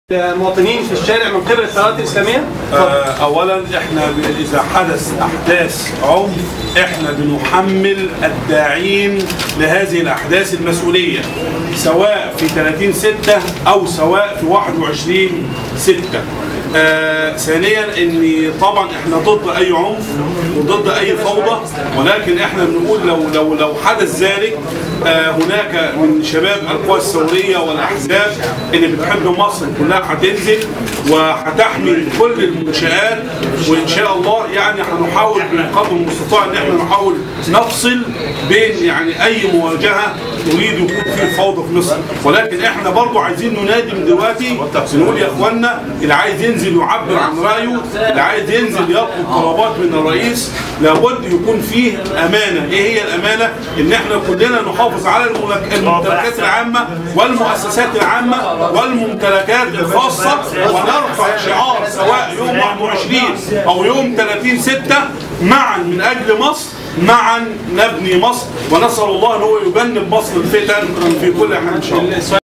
المواطنين في الشارع من قبل التيارات الاسلاميه؟ آه، اولا احنا ب- اذا حدث احداث عنف احنا بنحمل الداعين لهذه الاحداث المسؤوليه سواء في 30 6 او سواء في 21 6 آه ثانيا ان طبعا احنا ضد اي عنف وضد اي فوضى ولكن احنا بنقول لو لو لو حدث ذلك آه هناك من شباب القوى الثوريه والاحزاب اللي بتحب مصر كلها هتنزل وهتحمي كل المنشآت وان شاء الله يعني هنحاول بقدر المستطاع ان احنا نحاول نفصل بين يعني اي مواجهه تريد يكون في فوضى في مصر ولكن احنا برضو عايزين ننادي من دلوقتي نقول يا اخوانا اللي عايز ينزل يعبر عن رايه اللي عايز ينزل يطلب طلبات من الرئيس لابد يكون فيه امانه ايه هي الامانه ان احنا كلنا نحافظ على الملك- الممتلكات العامه والمؤسسات العامه والممتلكات الخاصه ونرفع شعار سواء يوم 21 او يوم 30 6 معا من اجل مصر معا نبني مصر ونسال الله ان هو يجنب مصر الفتن في كل حال ان شاء الله